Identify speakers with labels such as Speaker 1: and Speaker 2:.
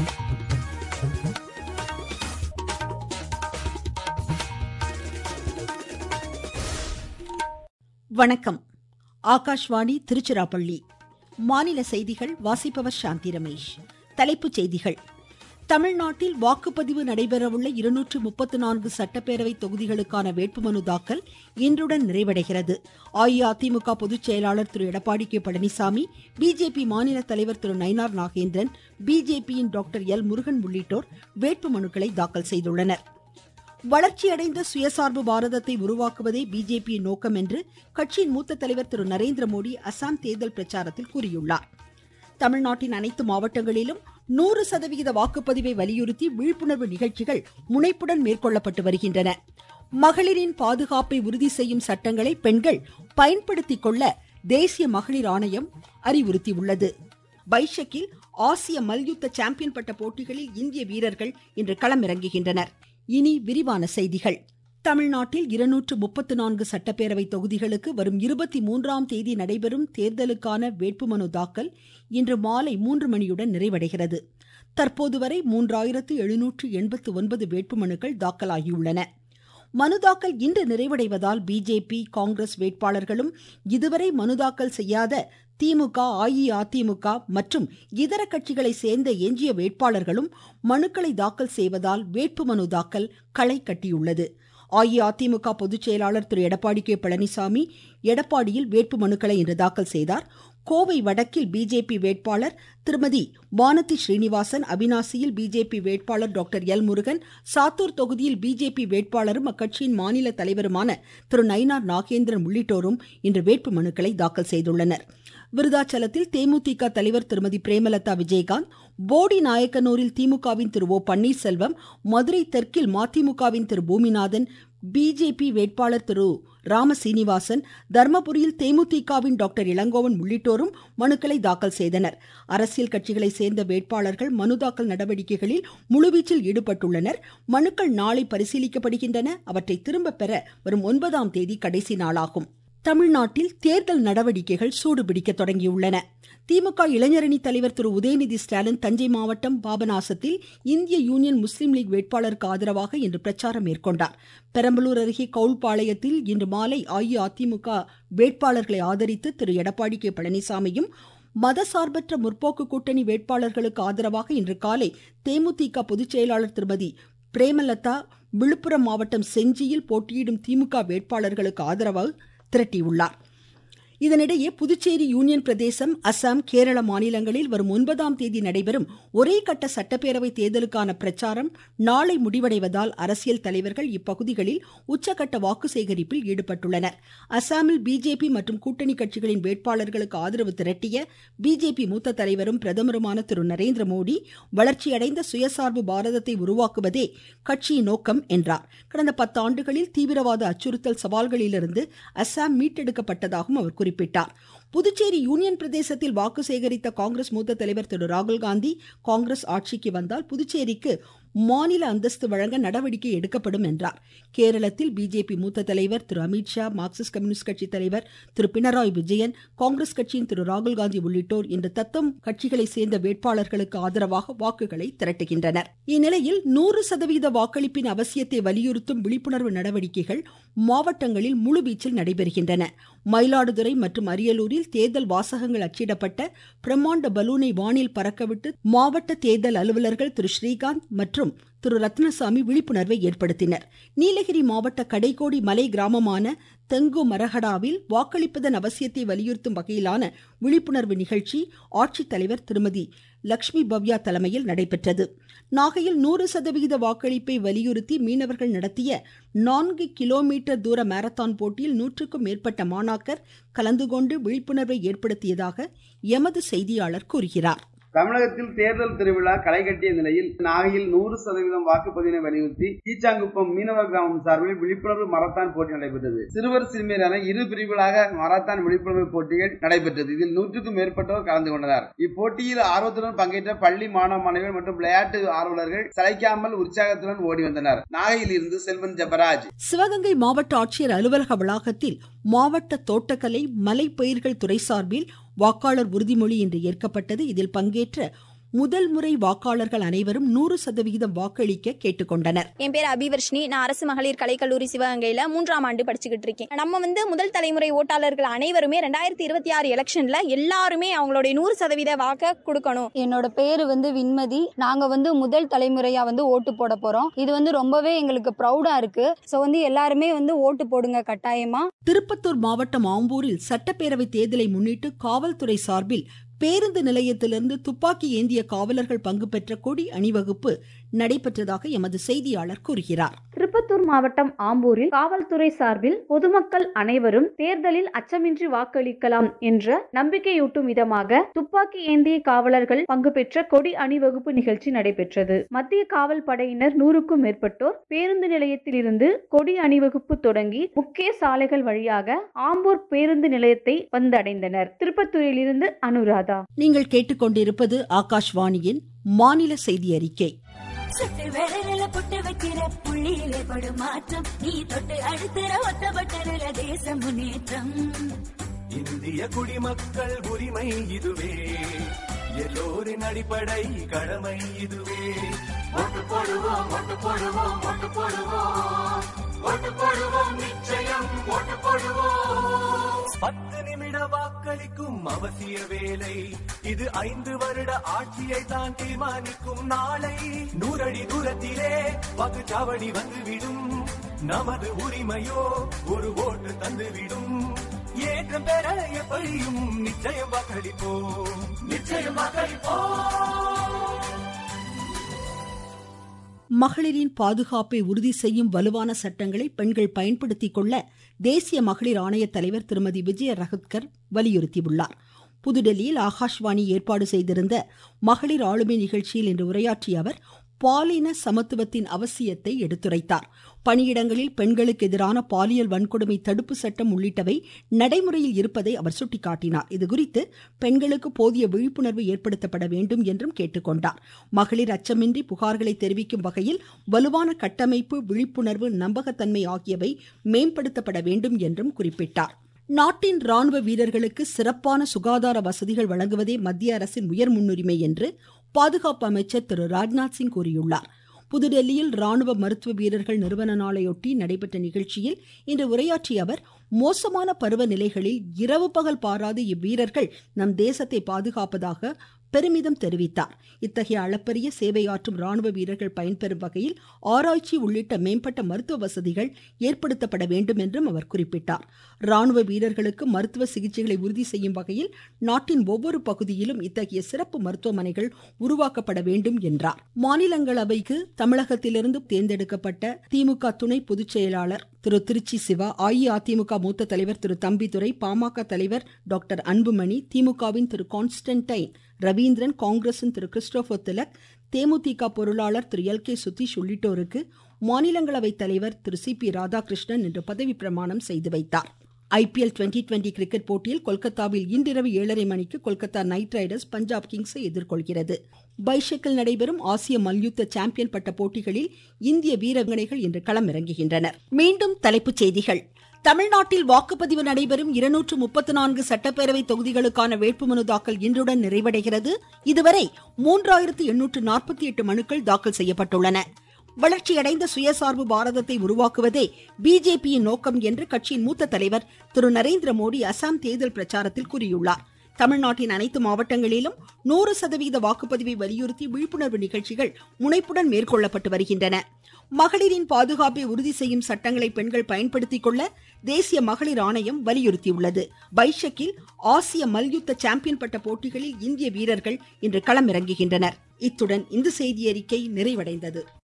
Speaker 1: வணக்கம் ஆகாஷ்வாணி திருச்சிராப்பள்ளி மாநில செய்திகள் வாசிப்பவர் சாந்தி ரமேஷ் தலைப்புச் செய்திகள் தமிழ்நாட்டில் வாக்குப்பதிவு நடைபெறவுள்ள இருநூற்று முப்பத்து நான்கு சட்டப்பேரவை தொகுதிகளுக்கான வேட்புமனு தாக்கல் இன்றுடன் நிறைவடைகிறது அஇஅதிமுக பொதுச் செயலாளர் திரு எடப்பாடி கே பழனிசாமி பிஜேபி மாநில தலைவர் திரு நயினார் நாகேந்திரன் பிஜேபியின் டாக்டர் எல் முருகன் உள்ளிட்டோர் வேட்புமனுக்களை தாக்கல் செய்துள்ளனர் வளர்ச்சியடைந்த சுயசார்பு பாரதத்தை உருவாக்குவதே பிஜேபியின் நோக்கம் என்று கட்சியின் மூத்த தலைவர் திரு நரேந்திர மோடி அசாம் தேர்தல் பிரச்சாரத்தில் கூறியுள்ளார் தமிழ்நாட்டின் அனைத்து மாவட்டங்களிலும் நூறு சதவிகித வாக்குப்பதிவை வலியுறுத்தி விழிப்புணர்வு நிகழ்ச்சிகள் முனைப்புடன் மேற்கொள்ளப்பட்டு வருகின்றன மகளிரின் பாதுகாப்பை உறுதி செய்யும் சட்டங்களை பெண்கள் பயன்படுத்திக் கொள்ள தேசிய மகளிர் ஆணையம் அறிவுறுத்தியுள்ளது பைஷக்கில் ஆசிய மல்யுத்த சாம்பியன் பட்ட போட்டிகளில் இந்திய வீரர்கள் இன்று களமிறங்குகின்றனர் இனி விரிவான செய்திகள் தமிழ்நாட்டில் இருநூற்று முப்பத்து நான்கு சட்டப்பேரவை தொகுதிகளுக்கு வரும் இருபத்தி மூன்றாம் தேதி நடைபெறும் தேர்தலுக்கான வேட்புமனு தாக்கல் இன்று மாலை மூன்று மணியுடன் நிறைவடைகிறது தற்போது வரை மூன்றாயிரத்து எழுநூற்று எண்பத்து ஒன்பது வேட்புமனுக்கள் தாக்கலாகியுள்ளன மனு தாக்கல் இன்று நிறைவடைவதால் பிஜேபி காங்கிரஸ் வேட்பாளர்களும் இதுவரை மனு தாக்கல் செய்யாத திமுக அஇஅதிமுக மற்றும் இதர கட்சிகளை சேர்ந்த எஞ்சிய வேட்பாளர்களும் மனுக்களை தாக்கல் செய்வதால் வேட்புமனு தாக்கல் களை கட்டியுள்ளது அஇஅதிமுக பொதுச் செயலாளர் திரு எடப்பாடி கே பழனிசாமி எடப்பாடியில் வேட்புமனுக்களை இன்று தாக்கல் செய்தார் கோவை வடக்கில் பிஜேபி வேட்பாளர் திருமதி வானதி ஸ்ரீனிவாசன் அவினாசியில் பிஜேபி வேட்பாளர் டாக்டர் எல் முருகன் சாத்தூர் தொகுதியில் பிஜேபி வேட்பாளரும் அக்கட்சியின் மாநில தலைவருமான திரு நயினார் நாகேந்திரன் உள்ளிட்டோரும் இன்று வேட்புமனுக்களை தாக்கல் செய்துள்ளனர் விருதாச்சலத்தில் தேமுதிக தலைவர் திருமதி பிரேமலதா விஜயகாந்த் போடி நாயக்கனூரில் திமுகவின் திரு ஓ பன்னீர்செல்வம் மதுரை தெற்கில் மதிமுகவின் திரு பூமிநாதன் பிஜேபி வேட்பாளர் திரு ராம சீனிவாசன் தர்மபுரியில் தேமுதிகவின் டாக்டர் இளங்கோவன் உள்ளிட்டோரும் மனுக்களை தாக்கல் செய்தனர் அரசியல் கட்சிகளை சேர்ந்த வேட்பாளர்கள் மனு தாக்கல் நடவடிக்கைகளில் முழுவீச்சில் ஈடுபட்டுள்ளனர் மனுக்கள் நாளை பரிசீலிக்கப்படுகின்றன அவற்றை திரும்ப பெற வரும் ஒன்பதாம் தேதி கடைசி நாளாகும் தமிழ்நாட்டில் தேர்தல் நடவடிக்கைகள் சூடுபிடிக்க தொடங்கியுள்ளன திமுக இளைஞரணி தலைவர் திரு உதயநிதி ஸ்டாலின் தஞ்சை மாவட்டம் பாபநாசத்தில் இந்திய யூனியன் முஸ்லீம் லீக் வேட்பாளருக்கு ஆதரவாக இன்று பிரச்சாரம் மேற்கொண்டார் பெரம்பலூர் அருகே கவுல்பாளையத்தில் இன்று மாலை அஇஅதிமுக வேட்பாளர்களை ஆதரித்து திரு எடப்பாடி கே பழனிசாமியும் மதசார்பற்ற முற்போக்கு கூட்டணி வேட்பாளர்களுக்கு ஆதரவாக இன்று காலை தேமுதிக பொதுச் செயலாளர் திருமதி பிரேமலதா விழுப்புரம் மாவட்டம் செஞ்சியில் போட்டியிடும் திமுக வேட்பாளர்களுக்கு ஆதரவாக திரட்டியுள்ளார் இதனிடையே புதுச்சேரி யூனியன் பிரதேசம் அசாம் கேரள மாநிலங்களில் வரும் ஒன்பதாம் தேதி நடைபெறும் ஒரே கட்ட சட்டப்பேரவை தேர்தலுக்கான பிரச்சாரம் நாளை முடிவடைவதால் அரசியல் தலைவர்கள் இப்பகுதிகளில் உச்சகட்ட வாக்கு சேகரிப்பில் ஈடுபட்டுள்ளனர் அசாமில் பிஜேபி மற்றும் கூட்டணி கட்சிகளின் வேட்பாளர்களுக்கு ஆதரவு திரட்டிய பிஜேபி மூத்த தலைவரும் பிரதமருமான திரு நரேந்திர மோடி வளர்ச்சியடைந்த சுயசார்பு பாரதத்தை உருவாக்குவதே கட்சியின் நோக்கம் என்றார் கடந்த பத்தாண்டுகளில் தீவிரவாத அச்சுறுத்தல் சவால்களிலிருந்து அசாம் மீட்டெடுக்கப்பட்டதாகவும் அவர் குறிப்பிட்டார் குறிப்பிட்டார் புதுச்சேரி யூனியன் பிரதேசத்தில் வாக்கு சேகரித்த காங்கிரஸ் மூத்த தலைவர் திரு ராகுல் காந்தி காங்கிரஸ் ஆட்சிக்கு வந்தால் புதுச்சேரிக்கு மாநில அந்தஸ்து வழங்க நடவடிக்கை எடுக்கப்படும் என்றார் கேரளத்தில் பிஜேபி மூத்த தலைவர் திரு அமித்ஷா மார்க்சிஸ்ட் கம்யூனிஸ்ட் கட்சி தலைவர் திரு பினராயி விஜயன் காங்கிரஸ் கட்சியின் திரு ராகுல் காந்தி உள்ளிட்டோர் இன்று தத்தம் கட்சிகளை சேர்ந்த வேட்பாளர்களுக்கு ஆதரவாக வாக்குகளை திரட்டுகின்றனர் இந்நிலையில் நூறு சதவீத வாக்களிப்பின் அவசியத்தை வலியுறுத்தும் விழிப்புணர்வு நடவடிக்கைகள் மாவட்டங்களில் முழுவீச்சில் நடைபெறுகின்றன மயிலாடுதுறை மற்றும் அரியலூரில் தேர்தல் வாசகங்கள் அச்சிடப்பட்ட பிரம்மாண்ட பலூனை வானில் பறக்கவிட்டு மாவட்ட தேர்தல் அலுவலர்கள் திரு ஸ்ரீகாந்த் மற்றும் திரு ரத்னசாமி விழிப்புணர்வை ஏற்படுத்தினர் நீலகிரி மாவட்ட கடைக்கோடி மலை கிராமமான தெங்கு மரஹடாவில் வாக்களிப்பதன் அவசியத்தை வலியுறுத்தும் வகையிலான விழிப்புணர்வு நிகழ்ச்சி ஆட்சித்தலைவர் திருமதி லக்ஷ்மி பவ்யா தலைமையில் நடைபெற்றது நாகையில் நூறு சதவிகித வாக்களிப்பை வலியுறுத்தி மீனவர்கள் நடத்திய நான்கு கிலோமீட்டர் தூர மாரத்தான் போட்டியில் நூற்றுக்கும் மேற்பட்ட மாணாக்கர் கலந்து கொண்டு விழிப்புணர்வை ஏற்படுத்தியதாக எமது செய்தியாளர் கூறுகிறார்
Speaker 2: தமிழகத்தில் தேர்தல் திருவிழா களை கட்டிய நிலையில் நாகையில் நூறு சதவீதம் வாக்குப்பதிவினை வலியுறுத்தி கீச்சாங்குப்பம் மீனவர் கிராமம் சார்பில் விழிப்புணர்வு மரத்தான் போட்டி நடைபெற்றது சிறுவர் சிறுமியரான இரு பிரிவுகளாக மரத்தான் விழிப்புணர்வு போட்டிகள் நடைபெற்றது இதில் நூற்றுக்கும் மேற்பட்டோர் கலந்து கொண்டனர் இப்போட்டியில் ஆர்வத்துடன் பங்கேற்ற பள்ளி மாணவ மாணவிகள் மற்றும் விளையாட்டு ஆர்வலர்கள் சளைக்காமல் உற்சாகத்துடன் ஓடி வந்தனர் நாகையில் இருந்து செல்வன் ஜபராஜ்
Speaker 1: சிவகங்கை மாவட்ட ஆட்சியர் அலுவலக வளாகத்தில் மாவட்ட தோட்டக்கலை மலைப்பயிர்கள் துறை சார்பில் வாக்காளர் உறுதிமொழி இன்று ஏற்கப்பட்டது இதில் பங்கேற்ற முதல் முறை வாக்காளர்கள் அனைவரும் நூறு சதவிகிதம் வாக்களிக்க கேட்டுக்கொண்டனர்
Speaker 3: என் பேர் அபிவர்ஷினி நான் அரசு மகளிர் கலைக்கல்லூரி சிவகங்கையில மூன்றாம் ஆண்டு படிச்சுக்கிட்டு இருக்கேன் நம்ம வந்து முதல் தலைமுறை ஓட்டாளர்கள் அனைவருமே ரெண்டாயிரத்தி இருபத்தி ஆறு எலெக்ஷன்ல எல்லாருமே அவங்களுடைய நூறு சதவீத வாக்க கொடுக்கணும்
Speaker 4: என்னோட பேரு வந்து வின்மதி நாங்க வந்து முதல் தலைமுறையா வந்து ஓட்டு போட போறோம் இது வந்து ரொம்பவே எங்களுக்கு ப்ரௌடா இருக்கு ஸோ வந்து எல்லாருமே வந்து ஓட்டு போடுங்க கட்டாயமா
Speaker 1: திருப்பத்தூர் மாவட்டம் ஆம்பூரில் சட்டப்பேரவை தேர்தலை முன்னிட்டு காவல்துறை சார்பில் பேருந்து நிலையத்திலிருந்து துப்பாக்கி ஏந்திய காவலர்கள் பங்கு பெற்ற கொடி அணிவகுப்பு நடைபெற்றதாக எமது செய்தியாளர் கூறுகிறார்
Speaker 5: திருப்பத்தூர் மாவட்டம் ஆம்பூரில் காவல்துறை சார்பில் பொதுமக்கள் அனைவரும் தேர்தலில் அச்சமின்றி வாக்களிக்கலாம் என்ற நம்பிக்கையூட்டும் விதமாக துப்பாக்கி ஏந்திய காவலர்கள் பங்கு பெற்ற கொடி அணிவகுப்பு நிகழ்ச்சி நடைபெற்றது மத்திய காவல் படையினர் நூறுக்கும் மேற்பட்டோர் பேருந்து நிலையத்தில் இருந்து கொடி அணிவகுப்பு தொடங்கி முக்கிய சாலைகள் வழியாக ஆம்பூர் பேருந்து நிலையத்தை வந்தடைந்தனர் திருப்பத்தூரில் இருந்து அனுராதா
Speaker 1: நீங்கள் கேட்டுக்கொண்டிருப்பது ஆகாஷ்வாணியின் மாநில செய்தி அறிக்கை
Speaker 6: சுட்டு விரல புட்டு வைக்கிற புள்ளியிலே படும் மாற்றம் நீ தொட்டு அடுத்துற ஒத்த பட்டரில தேச முன்னேற்றம்
Speaker 7: இந்திய குடிமக்கள் உரிமை இதுவே எல்லோரின் அடிப்படை கடமை இதுவே ஓட்டு போடுவோம் ஓட்டு போடுவோம் ஓட்டு போடுவோம் ஓட்டு போடுவோம் நிச்சயம் ஓட்டு போடுவோம் பத்து நிமிட வாக்களிக்கும் அவசிய வேலை இது ஐந்து வருட ஆட்சியை தான் தீர்மானிக்கும் நாளை நூறடி தூரத்திலே வாக்குச்சாவடி வந்துவிடும் நமது உரிமையோ ஒரு ஓட்டு தந்துவிடும் ஏற்றம் பெற எப்படியும் நிச்சயம் வாக்களிப்போம் நிச்சயம் வாக்களிப்போம்
Speaker 1: மகளிரின் பாதுகாப்பை உறுதி செய்யும் வலுவான சட்டங்களை பெண்கள் பயன்படுத்திக் கொள்ள தேசிய மகளிர் ஆணைய தலைவர் திருமதி விஜய ரஹத்கர் வலியுறுத்தியுள்ளார் புதுடெல்லியில் ஆகாஷ்வாணி ஏற்பாடு செய்திருந்த மகளிர் ஆளுமை நிகழ்ச்சியில் இன்று உரையாற்றிய அவர் பாலின சமத்துவத்தின் அவசியத்தை எடுத்துரைத்தார் பணியிடங்களில் பெண்களுக்கு எதிரான பாலியல் வன்கொடுமை தடுப்பு சட்டம் உள்ளிட்டவை நடைமுறையில் இருப்பதை அவர் சுட்டிக்காட்டினார் இதுகுறித்து பெண்களுக்கு போதிய விழிப்புணர்வு ஏற்படுத்தப்பட வேண்டும் என்றும் கேட்டுக்கொண்டார் மகளிர் அச்சமின்றி புகார்களை தெரிவிக்கும் வகையில் வலுவான கட்டமைப்பு விழிப்புணர்வு நம்பகத்தன்மை ஆகியவை மேம்படுத்தப்பட வேண்டும் என்றும் குறிப்பிட்டார் நாட்டின் ராணுவ வீரர்களுக்கு சிறப்பான சுகாதார வசதிகள் வழங்குவதே மத்திய அரசின் உயர் முன்னுரிமை என்று பாதுகாப்பு அமைச்சர் திரு ராஜ்நாத் சிங் கூறியுள்ளார் புதுடெல்லியில் ராணுவ மருத்துவ வீரர்கள் நிறுவன நாளையொட்டி நடைபெற்ற நிகழ்ச்சியில் இன்று உரையாற்றிய அவர் மோசமான பருவநிலைகளில் இரவு பகல் பாராது இவ்வீரர்கள் நம் தேசத்தை பாதுகாப்பதாக பெருமிதம் தெரிவித்தார் இத்தகைய அளப்பரிய சேவையாற்றும் ராணுவ வீரர்கள் பயன்பெறும் வகையில் ஆராய்ச்சி உள்ளிட்ட மேம்பட்ட மருத்துவ வசதிகள் ஏற்படுத்தப்பட வேண்டும் என்றும் அவர் குறிப்பிட்டார் ராணுவ வீரர்களுக்கு மருத்துவ சிகிச்சைகளை உறுதி செய்யும் வகையில் நாட்டின் ஒவ்வொரு பகுதியிலும் இத்தகைய சிறப்பு மருத்துவமனைகள் உருவாக்கப்பட வேண்டும் என்றார் மாநிலங்களவைக்கு தமிழகத்திலிருந்து தேர்ந்தெடுக்கப்பட்ட திமுக துணை பொதுச் செயலாளர் திரு திருச்சி சிவா அஇஅதிமுக மூத்த தலைவர் திரு தம்பிதுரை பாமக தலைவர் டாக்டர் அன்புமணி திமுகவின் திரு கான்ஸ்டன்டைன் ரவீந்திரன் காங்கிரசின் திரு கிறிஸ்டோபர் திலக் தேமுதிக பொருளாளர் திரு எல் கே சுதீஷ் உள்ளிட்டோருக்கு மாநிலங்களவை தலைவர் திரு சி பி ராதாகிருஷ்ணன் இன்று பதவி பிரமாணம் செய்து வைத்தார் ஐபிஎல் டுவெண்டி டுவெண்டி கிரிக்கெட் போட்டியில் கொல்கத்தாவில் இன்றிரவு ஏழரை மணிக்கு கொல்கத்தா நைட் ரைடர்ஸ் பஞ்சாப் கிங்ஸை எதிர்கொள்கிறது பைஷக்கில் நடைபெறும் ஆசிய மல்யுத்த சாம்பியன் பட்ட போட்டிகளில் இந்திய வீரங்கனைகள் இன்று களமிறங்குகின்றனர் மீண்டும் தலைப்புச் செய்திகள் தமிழ்நாட்டில் வாக்குப்பதிவு நடைபெறும் இருநூற்று முப்பத்தி நான்கு சட்டப்பேரவை தொகுதிகளுக்கான வேட்புமனு தாக்கல் இன்றுடன் நிறைவடைகிறது இதுவரை மூன்றாயிரத்து எண்ணூற்று நாற்பத்தி எட்டு மனுக்கள் தாக்கல் செய்யப்பட்டுள்ளன வளர்ச்சியடைந்த சுயசார்பு பாரதத்தை உருவாக்குவதே பிஜேபியின் நோக்கம் என்று கட்சியின் மூத்த தலைவர் திரு நரேந்திர மோடி அசாம் தேர்தல் பிரச்சாரத்தில் கூறியுள்ளார் தமிழ்நாட்டின் அனைத்து மாவட்டங்களிலும் நூறு சதவீத வாக்குப்பதிவை வலியுறுத்தி விழிப்புணர்வு நிகழ்ச்சிகள் முனைப்புடன் மேற்கொள்ளப்பட்டு வருகின்றன மகளிரின் பாதுகாப்பை உறுதி செய்யும் சட்டங்களை பெண்கள் பயன்படுத்திக் கொள்ள தேசிய மகளிர் ஆணையம் வலியுறுத்தியுள்ளது பைஷக்கில் ஆசிய மல்யுத்த சாம்பியன் பட்ட போட்டிகளில் இந்திய வீரர்கள் இன்று களமிறங்குகின்றனர் இத்துடன் இந்த செய்தியறிக்கை நிறைவடைந்தது